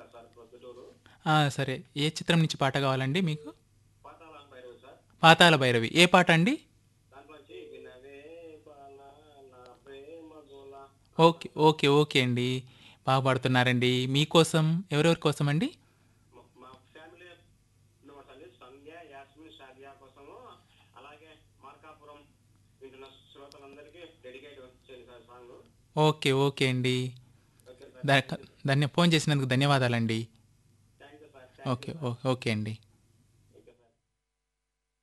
sir Proddatur ఆ, సరే ఏ చిత్రం నుంచి పాట కావాలండి మీకు పాతాళ భైరవి సార్ పాతాల భైరవి ఏ పాట అండి దాంట్లోంచి వినవే బాల నా ప్రేమ గోల ఓకే ఓకే ఓకే అండి బాగా పాడుతున్నారండి మీకోసం ఎవరెవరి కోసం అండి మా- మా ఫ్యామిలీ మెంబర్స్ అండి సంధ్య యాస్మిన్ షాదియా కోసము అలాగే మార్కాపురం వింటున్న శ్రోతలందరికీ డెడికేట్ చేయండి సార్ సాంగ్ ఓకే ఓకే అండి ఓకే సార్ ధన్య ఫోన్ చేసినందుకు ధన్యవాదాలండి థ్యాంక్ యూ సార్ ఓకే ఓ- ఓకే అండి